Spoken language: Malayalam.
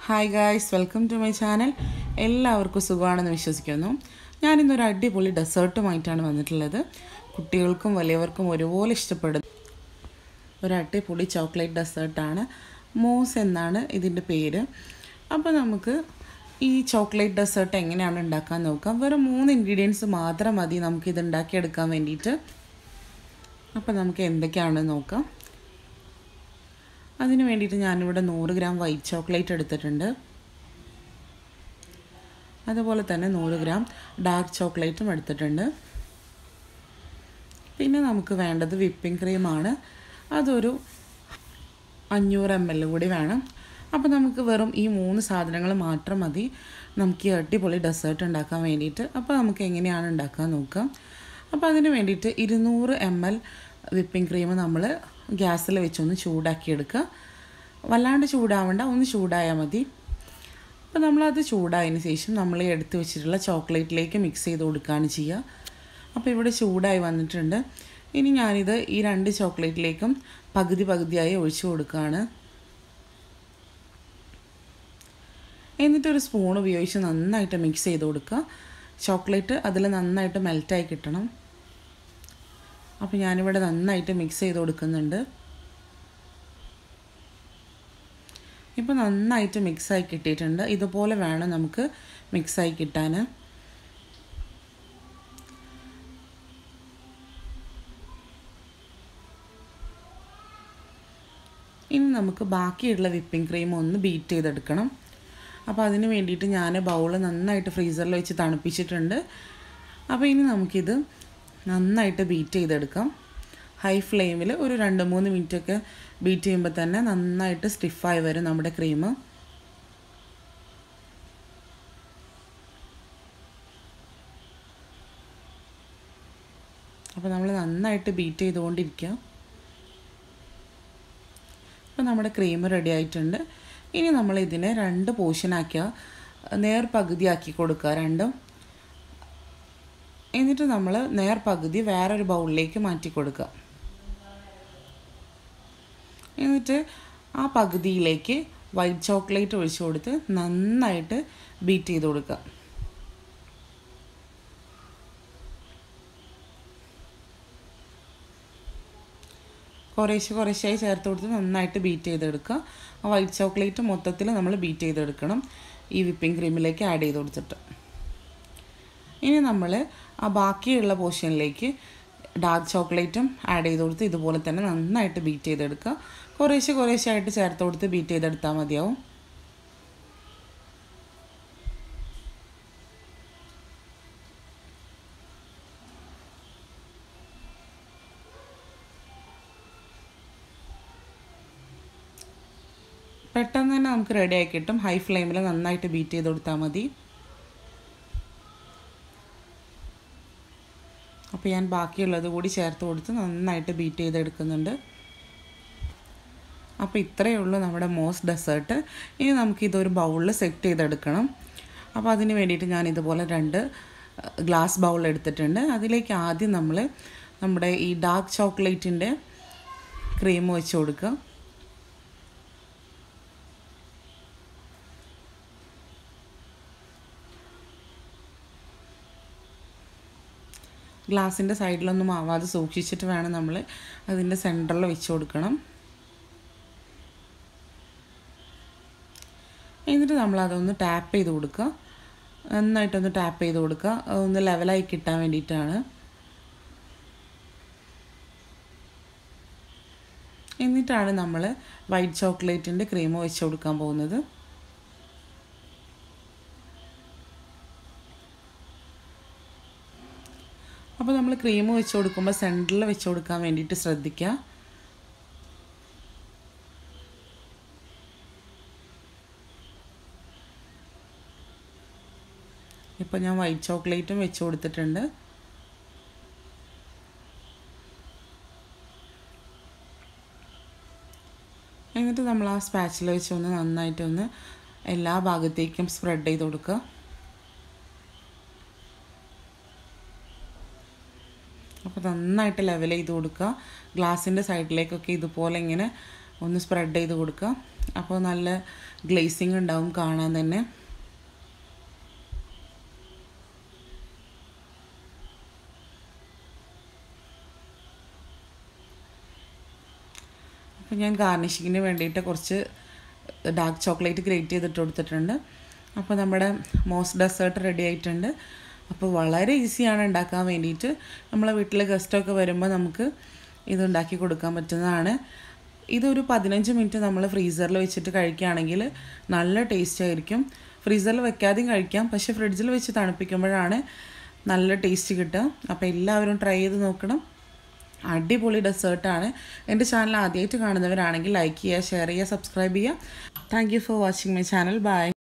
hi guys welcome to my channel എല്ലാവർക്കും സുഖമാണെന്ന് വിശ്വസിക്കുന്നു ഞാനിന്നൊരു അടിപൊളി ഡെസേർട്ടുമായിട്ടാണ് വന്നിട്ടുള്ളത് കുട്ടികൾക്കും വലിയവർക്കും ഒരുപോലെ ഇഷ്ടപ്പെടുന്ന ഒരു അടിപൊളി ചോക്ലേറ്റ് ഡെസേർട്ടാണ് മോസ് എന്നാണ് ഇതിൻ്റെ പേര് അപ്പോൾ നമുക്ക് ഈ ചോക്ലേറ്റ് ഡെസേർട്ട് എങ്ങനെയാണ് ഉണ്ടാക്കാൻ നോക്കാം വെറും മൂന്ന് ഇൻഗ്രീഡിയൻസ് മാത്രം മതി നമുക്കിത് ഉണ്ടാക്കിയെടുക്കാൻ വേണ്ടിയിട്ട് അപ്പോൾ നമുക്ക് എന്തൊക്കെയാണെന്ന് നോക്കാം അതിന് വേണ്ടിയിട്ട് ഞാനിവിടെ നൂറ് ഗ്രാം വൈറ്റ് ചോക്ലേറ്റ് എടുത്തിട്ടുണ്ട് അതുപോലെ തന്നെ നൂറ് ഗ്രാം ഡാർക്ക് ചോക്ലേറ്റും എടുത്തിട്ടുണ്ട് പിന്നെ നമുക്ക് വേണ്ടത് വിപ്പിംഗ് ക്രീമാണ് അതൊരു അഞ്ഞൂറ് എം എൽ കൂടി വേണം അപ്പോൾ നമുക്ക് വെറും ഈ മൂന്ന് സാധനങ്ങൾ മാത്രം മതി നമുക്ക് ഈ അടിപൊളി ഡെസേർട്ട് ഉണ്ടാക്കാൻ വേണ്ടിയിട്ട് അപ്പോൾ നമുക്ക് എങ്ങനെയാണ് ഉണ്ടാക്കാൻ നോക്കാം അപ്പോൾ അതിന് വേണ്ടിയിട്ട് ഇരുന്നൂറ് എം എൽ വിപ്പിംഗ് ക്രീം നമ്മൾ ഗ്യാസിൽ വെച്ചൊന്ന് ചൂടാക്കി എടുക്കുക വല്ലാണ്ട് ചൂടാവണ്ട ഒന്ന് ചൂടായാൽ മതി അപ്പോൾ നമ്മളത് ചൂടായതിന് ശേഷം നമ്മൾ ഈ എടുത്ത് വെച്ചിട്ടുള്ള ചോക്ലേറ്റിലേക്ക് മിക്സ് ചെയ്ത് കൊടുക്കുകയാണ് ചെയ്യുക അപ്പോൾ ഇവിടെ ചൂടായി വന്നിട്ടുണ്ട് ഇനി ഞാനിത് ഈ രണ്ട് ചോക്ലേറ്റിലേക്കും പകുതി പകുതിയായി ഒഴിച്ചു കൊടുക്കുകയാണ് എന്നിട്ടൊരു സ്പൂൺ ഉപയോഗിച്ച് നന്നായിട്ട് മിക്സ് ചെയ്ത് കൊടുക്കുക ചോക്ലേറ്റ് അതിൽ നന്നായിട്ട് മെൽറ്റായി കിട്ടണം അപ്പോൾ ഞാനിവിടെ നന്നായിട്ട് മിക്സ് ചെയ്ത് കൊടുക്കുന്നുണ്ട് ഇപ്പോൾ നന്നായിട്ട് മിക്സായി കിട്ടിയിട്ടുണ്ട് ഇതുപോലെ വേണം നമുക്ക് മിക്സായി കിട്ടാൻ ഇനി നമുക്ക് ബാക്കിയുള്ള വിപ്പിംഗ് ക്രീം ഒന്ന് ബീറ്റ് ചെയ്തെടുക്കണം അപ്പോൾ അതിന് വേണ്ടിയിട്ട് ഞാൻ ബൗൾ നന്നായിട്ട് ഫ്രീസറിൽ വെച്ച് തണുപ്പിച്ചിട്ടുണ്ട് അപ്പോൾ ഇനി നമുക്കിത് നന്നായിട്ട് ബീറ്റ് ചെയ്തെടുക്കാം ഹൈ ഫ്ലെയിമിൽ ഒരു രണ്ട് മൂന്ന് മിനിറ്റൊക്കെ ബീറ്റ് ചെയ്യുമ്പോൾ തന്നെ നന്നായിട്ട് സ്റ്റിഫായി വരും നമ്മുടെ ക്രീം അപ്പോൾ നമ്മൾ നന്നായിട്ട് ബീറ്റ് ചെയ്തുകൊണ്ടിരിക്കുക അപ്പോൾ നമ്മുടെ ക്രീം റെഡി ആയിട്ടുണ്ട് ഇനി നമ്മൾ ഇതിനെ രണ്ട് പോർഷനാക്കുക നേർ പകുതിയാക്കി കൊടുക്കുക രണ്ടും എന്നിട്ട് നമ്മൾ നേർ പകുതി വേറൊരു ബൗളിലേക്ക് മാറ്റി കൊടുക്കുക എന്നിട്ട് ആ പകുതിയിലേക്ക് വൈറ്റ് ചോക്ലേറ്റ് ഒഴിച്ചു കൊടുത്ത് നന്നായിട്ട് ബീറ്റ് ചെയ്ത് കൊടുക്കുക കുറേശ്ശെ കുറേശ്ശായി ചേർത്ത് കൊടുത്ത് നന്നായിട്ട് ബീറ്റ് ചെയ്തെടുക്കുക ആ വൈറ്റ് ചോക്ലേറ്റ് മൊത്തത്തിൽ നമ്മൾ ബീറ്റ് ചെയ്തെടുക്കണം ഈ വിപ്പിംഗ് ക്രീമിലേക്ക് ആഡ് ചെയ്ത് കൊടുത്തിട്ട് ഇനി നമ്മൾ ആ ബാക്കിയുള്ള പോർഷനിലേക്ക് ഡാർക്ക് ചോക്ലേറ്റും ആഡ് ചെയ്ത് കൊടുത്ത് ഇതുപോലെ തന്നെ നന്നായിട്ട് ബീറ്റ് ചെയ്തെടുക്കുക കുറേശ്ശെ കുറേശ്ശെ ആയിട്ട് ചേർത്ത് കൊടുത്ത് ബീറ്റ് ചെയ്തെടുത്താൽ മതിയാവും പെട്ടെന്ന് തന്നെ നമുക്ക് റെഡി ആയി കിട്ടും ഹൈ ഫ്ലെയിമിൽ നന്നായിട്ട് ബീറ്റ് ചെയ്ത് കൊടുത്താൽ മതി അപ്പോൾ ഞാൻ ബാക്കിയുള്ളത് കൂടി ചേർത്ത് കൊടുത്ത് നന്നായിട്ട് ബീറ്റ് ചെയ്തെടുക്കുന്നുണ്ട് അപ്പോൾ ഇത്രയേ ഉള്ളൂ നമ്മുടെ മോസ് ഡെസേർട്ട് ഇനി നമുക്കിതൊരു ബൗളിൽ സെറ്റ് ചെയ്തെടുക്കണം അപ്പോൾ അതിന് വേണ്ടിയിട്ട് ഞാൻ ഇതുപോലെ രണ്ട് ഗ്ലാസ് ബൗൾ എടുത്തിട്ടുണ്ട് അതിലേക്ക് ആദ്യം നമ്മൾ നമ്മുടെ ഈ ഡാർക്ക് ചോക്ലേറ്റിൻ്റെ ക്രീം വെച്ച് കൊടുക്കുക ഗ്ലാസിൻ്റെ സൈഡിലൊന്നും ആവാതെ സൂക്ഷിച്ചിട്ട് വേണം നമ്മൾ അതിൻ്റെ സെൻറ്ററിൽ വെച്ച് കൊടുക്കണം എന്നിട്ട് നമ്മൾ അതൊന്ന് ടാപ്പ് ചെയ്ത് കൊടുക്കുക നന്നായിട്ടൊന്ന് ടാപ്പ് ചെയ്ത് കൊടുക്കുക ഒന്ന് ലെവലായി കിട്ടാൻ വേണ്ടിയിട്ടാണ് എന്നിട്ടാണ് നമ്മൾ വൈറ്റ് ചോക്ലേറ്റിൻ്റെ ക്രീം വെച്ച് കൊടുക്കാൻ പോകുന്നത് അപ്പോൾ നമ്മൾ ക്രീം വെച്ച് കൊടുക്കുമ്പോൾ സെൻറ്ററിൽ വെച്ച് കൊടുക്കാൻ വേണ്ടിയിട്ട് ശ്രദ്ധിക്കുക ഇപ്പോൾ ഞാൻ വൈറ്റ് ചോക്ലേറ്റും വെച്ച് കൊടുത്തിട്ടുണ്ട് എന്നിട്ട് നമ്മൾ ആ സ്പാച്ചിൽ വെച്ച് ഒന്ന് നന്നായിട്ടൊന്ന് എല്ലാ ഭാഗത്തേക്കും സ്പ്രെഡ് ചെയ്ത് കൊടുക്കുക അപ്പോൾ നന്നായിട്ട് ലെവൽ ചെയ്ത് കൊടുക്കുക ഗ്ലാസിൻ്റെ സൈഡിലേക്കൊക്കെ ഇതുപോലെ ഇങ്ങനെ ഒന്ന് സ്പ്രെഡ് ചെയ്ത് കൊടുക്കുക അപ്പോൾ നല്ല ഗ്ലേസിങ് ഉണ്ടാവും കാണാൻ തന്നെ അപ്പോൾ ഞാൻ ഗാർണിഷിങ്ങിന് വേണ്ടിയിട്ട് കുറച്ച് ഡാർക്ക് ചോക്ലേറ്റ് ഗ്രേറ്റ് ചെയ്തിട്ട് കൊടുത്തിട്ടുണ്ട് അപ്പോൾ നമ്മുടെ മോസ് ഡെസേർട്ട് റെഡി ആയിട്ടുണ്ട് അപ്പോൾ വളരെ ഈസിയാണ് ഉണ്ടാക്കാൻ വേണ്ടിയിട്ട് നമ്മളെ വീട്ടിൽ ഗസ്റ്റൊക്കെ വരുമ്പോൾ നമുക്ക് ഇത് ഉണ്ടാക്കി കൊടുക്കാൻ പറ്റുന്നതാണ് ഇതൊരു പതിനഞ്ച് മിനിറ്റ് നമ്മൾ ഫ്രീസറിൽ വെച്ചിട്ട് കഴിക്കുകയാണെങ്കിൽ നല്ല ടേസ്റ്റ് ആയിരിക്കും ഫ്രീസറിൽ വെക്കാതെയും കഴിക്കാം പക്ഷേ ഫ്രിഡ്ജിൽ വെച്ച് തണുപ്പിക്കുമ്പോഴാണ് നല്ല ടേസ്റ്റ് കിട്ടുക അപ്പോൾ എല്ലാവരും ട്രൈ ചെയ്ത് നോക്കണം അടിപൊളി ഡെസേർട്ടാണ് എൻ്റെ ചാനൽ ആദ്യമായിട്ട് കാണുന്നവരാണെങ്കിൽ ലൈക്ക് ചെയ്യുക ഷെയർ ചെയ്യുക സബ്സ്ക്രൈബ് ചെയ്യുക thank you for watching my channel by